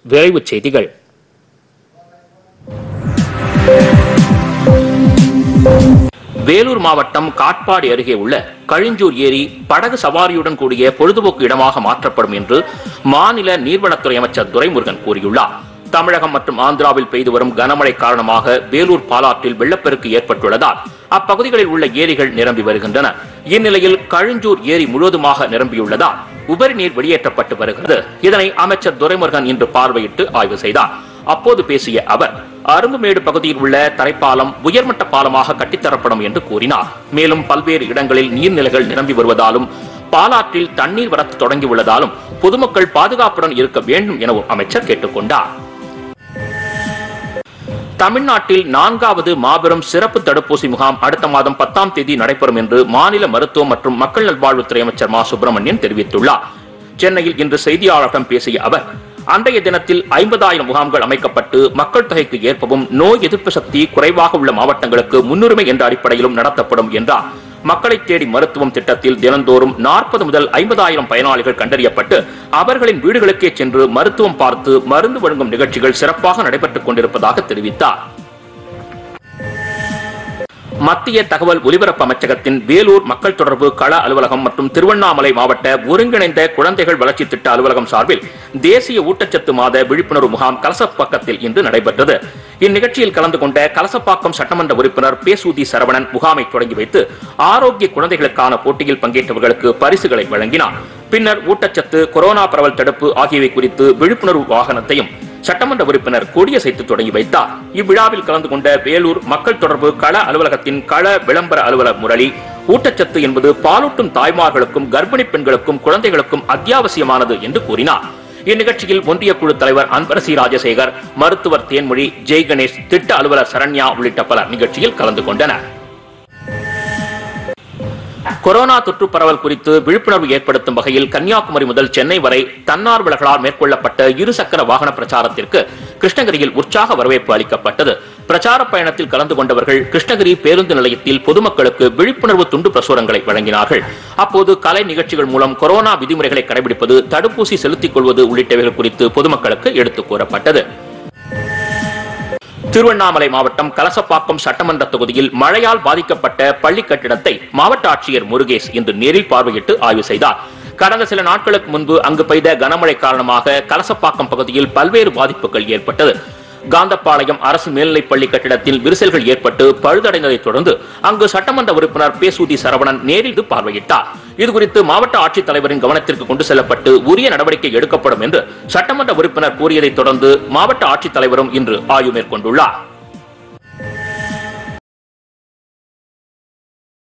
விரைவுச் செய்திகள் வேலூர் மாவட்டம் காட்பாடி அருகே உள்ள கழிஞ்சூர் ஏரி படகு சவாரியுடன் கூடிய பொழுதுபோக்கு இடமாக மாற்றப்படும் என்று மாநில நீர்வளத்துறை அமைச்சர் துரைமுருகன் கூறியுள்ளார் தமிழகம் மற்றும் ஆந்திராவில் பெய்து வரும் கனமழை காரணமாக வேலூர் பாலாற்றில் வெள்ளப்பெருக்கு ஏற்பட்டுள்ளதால் அப்பகுதிகளில் உள்ள ஏரிகள் நிரம்பி வருகின்றன இந்நிலையில் கழிஞ்சூர் ஏரி முழுவதுமாக நிரம்பியுள்ளதால் உபரி நீர் வெளியேற்றப்பட்டு வருகிறது இதனை அமைச்சர் துரைமுருகன் இன்று பார்வையிட்டு ஆய்வு செய்தார் அப்போது பேசிய அவர் அரும்புமேடு பகுதியில் உள்ள தரைப்பாலம் உயர்மட்ட பாலமாக கட்டித்தரப்படும் என்று கூறினார் மேலும் பல்வேறு இடங்களில் நீர்நிலைகள் நிரம்பி வருவதாலும் பாலாற்றில் தண்ணீர் வரத்து தொடங்கியுள்ளதாலும் பொதுமக்கள் பாதுகாப்புடன் இருக்க வேண்டும் எனவும் அமைச்சர் கேட்டுக்கொண்டார் தமிழ்நாட்டில் நான்காவது மாபெரும் சிறப்பு தடுப்பூசி முகாம் அடுத்த மாதம் பத்தாம் தேதி நடைபெறும் என்று மாநில மருத்துவம் மற்றும் மக்கள் நல்வாழ்வுத்துறை அமைச்சர் மா சுப்பிரமணியன் தெரிவித்துள்ளார் சென்னையில் இன்று செய்தியாளர்களிடம் பேசிய அவர் அன்றைய தினத்தில் ஐம்பதாயிரம் முகாம்கள் அமைக்கப்பட்டு மக்கள் தொகைக்கு ஏற்பவும் நோய் எதிர்ப்பு சக்தி குறைவாக உள்ள மாவட்டங்களுக்கு முன்னுரிமை என்ற அடிப்படையிலும் நடத்தப்படும் என்றார் மக்களை தேடி மருத்துவம் திட்டத்தில் தினந்தோறும் நாற்பது முதல் ஐம்பதாயிரம் பயனாளிகள் கண்டறியப்பட்டு அவர்களின் வீடுகளுக்கே சென்று மருத்துவம் பார்த்து மருந்து வழங்கும் நிகழ்ச்சிகள் சிறப்பாக நடைபெற்றுக் கொண்டிருப்பதாக தெரிவித்தார் மத்திய தகவல் ஒலிபரப்பு அமைச்சகத்தின் வேலூர் மக்கள் தொடர்பு கள அலுவலகம் மற்றும் திருவண்ணாமலை மாவட்ட ஒருங்கிணைந்த குழந்தைகள் வளர்ச்சி திட்ட அலுவலகம் சார்பில் தேசிய ஊட்டச்சத்து மாத விழிப்புணர்வு முகாம் கலசப்பாக்கத்தில் இன்று நடைபெற்றது இந்நிகழ்ச்சியில் கலந்து கொண்ட கலசப்பாக்கம் சட்டமன்ற உறுப்பினர் பேசூதி சரவணன் முகாமை தொடங்கி வைத்து ஆரோக்கிய குழந்தைகளுக்கான போட்டியில் பங்கேற்றவர்களுக்கு பரிசுகளை வழங்கினார் பின்னர் ஊட்டச்சத்து கொரோனா பரவல் தடுப்பு ஆகியவை குறித்து விழிப்புணர்வு வாகனத்தையும் சட்டமன்ற உறுப்பினர் கொடியசைத்து தொடங்கி வைத்தார் இவ்விழாவில் கலந்து கொண்ட வேலூர் மக்கள் தொடர்பு கள அலுவலகத்தின் கள விளம்பர அலுவலர் முரளி ஊட்டச்சத்து என்பது பாலூட்டும் தாய்மார்களுக்கும் கர்ப்பிணி பெண்களுக்கும் குழந்தைகளுக்கும் அத்தியாவசியமானது என்று கூறினார் இந்நிகழ்ச்சியில் ஒன்றிய குழு தலைவர் அன்பரசி ராஜசேகர் மருத்துவர் தேன்மொழி ஜெய் கணேஷ் திட்ட அலுவலர் சரண்யா உள்ளிட்ட பலர் நிகழ்ச்சியில் கலந்து கொண்டனர் கொரோனா தொற்று பரவல் குறித்து விழிப்புணர்வு ஏற்படுத்தும் வகையில் கன்னியாகுமரி முதல் சென்னை வரை தன்னார்வலர்களால் மேற்கொள்ளப்பட்ட இருசக்கர வாகன பிரச்சாரத்திற்கு கிருஷ்ணகிரியில் உற்சாக வரவேற்பு அளிக்கப்பட்டது பிரச்சார பயணத்தில் கலந்து கொண்டவர்கள் கிருஷ்ணகிரி பேருந்து நிலையத்தில் பொதுமக்களுக்கு விழிப்புணர்வு துண்டு பிரசுரங்களை வழங்கினார்கள் அப்போது கலை நிகழ்ச்சிகள் மூலம் கொரோனா விதிமுறைகளை கடைபிடிப்பது தடுப்பூசி செலுத்திக் கொள்வது உள்ளிட்டவைகள் குறித்து பொதுமக்களுக்கு எடுத்துக் கூறப்பட்டது திருவண்ணாமலை மாவட்டம் கலசப்பாக்கம் சட்டமன்ற தொகுதியில் மழையால் பாதிக்கப்பட்ட பள்ளி கட்டிடத்தை மாவட்ட ஆட்சியர் முருகேஷ் இன்று நேரில் பார்வையிட்டு ஆய்வு செய்தார் கடந்த சில நாட்களுக்கு முன்பு அங்கு பெய்த கனமழை காரணமாக கலசப்பாக்கம் பகுதியில் பல்வேறு பாதிப்புகள் ஏற்பட்டது காந்தப்பாளையம் அரசு மேல்நிலைப் பள்ளி கட்டிடத்தில் விரிசல்கள் ஏற்பட்டு பழுதடைந்ததைத் தொடர்ந்து அங்கு சட்டமன்ற உறுப்பினர் பேசூதி சரவணன் நேரில் பார்வையிட்டார் இதுகுறித்து மாவட்ட ஆட்சித்தலைவரின் கவனத்திற்கு கொண்டு செல்லப்பட்டு உரிய நடவடிக்கை எடுக்கப்படும் என்று சட்டமன்ற உறுப்பினர் கூறியதைத் தொடர்ந்து மாவட்ட ஆட்சித்தலைவரும் இன்று ஆய்வு மேற்கொண்டுள்ளார்